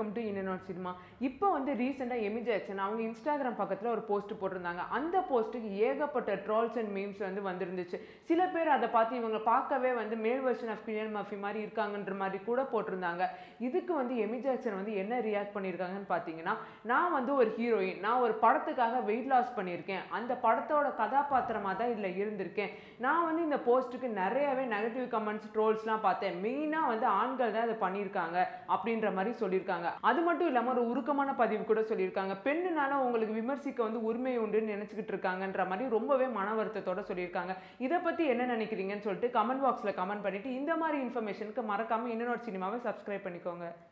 welcome to இன்னொரு cinema இப்போ வந்து ரீசெண்டாக எமி ஜாக்சன் அவங்க இன்ஸ்டாகிராம் பக்கத்தில் ஒரு போஸ்ட் போட்டிருந்தாங்க அந்த போஸ்ட்டுக்கு ஏகப்பட்ட ட்ரால்ஸ் அண்ட் மீம்ஸ் வந்து வந்திருந்துச்சு சில பேர் அதை பார்த்து இவங்க பார்க்கவே வந்து மேல் வெர்ஷன் ஆஃப் கிளியன் மஃபி மாதிரி இருக்காங்கன்ற மாதிரி கூட போட்டிருந்தாங்க இதுக்கு வந்து எமி ஜாக்சன் வந்து என்ன ரியாக்ட் பண்ணியிருக்காங்கன்னு பார்த்தீங்கன்னா நான் வந்து ஒரு ஹீரோயின் நான் ஒரு படத்துக்காக வெயிட் லாஸ் பண்ணியிருக்கேன் அந்த படத்தோட கதாபாத்திரமாக தான் இதில் இருந்திருக்கேன் நான் வந்து இந்த போஸ்ட்டுக்கு நிறையவே நெகட்டிவ் கமெண்ட்ஸ் ட்ரோல்ஸ்லாம் பார்த்தேன் மெயினாக வந்து ஆண்கள் தான் அதை பண்ணியிருக்காங்க அப்படின்ற மாதிரி சொல்லியிருக்காங்க அது மட்டும் இல்லாமல் ஒரு உருக்கமான பதிவு கூட சொல்லியிருக்காங்க பெண்ணுனால உங்களுக்கு விமர்சிக்க வந்து உரிமை உண்டுன்னு நினச்சிக்கிட்டு இருக்காங்கன்ற மாதிரி ரொம்பவே மன வருத்தத்தோட சொல்லியிருக்காங்க இதை பற்றி என்ன நினைக்கிறீங்கன்னு சொல்லிட்டு கமெண்ட் பாக்ஸில் கமெண்ட் பண்ணிட்டு இந்த மாதிரி இன்ஃபர்மேஷனுக்கு மறக்காமல் இன்னொரு சினிமாவை சப்ஸ்கிரைப் பண்ணிக்கோங்க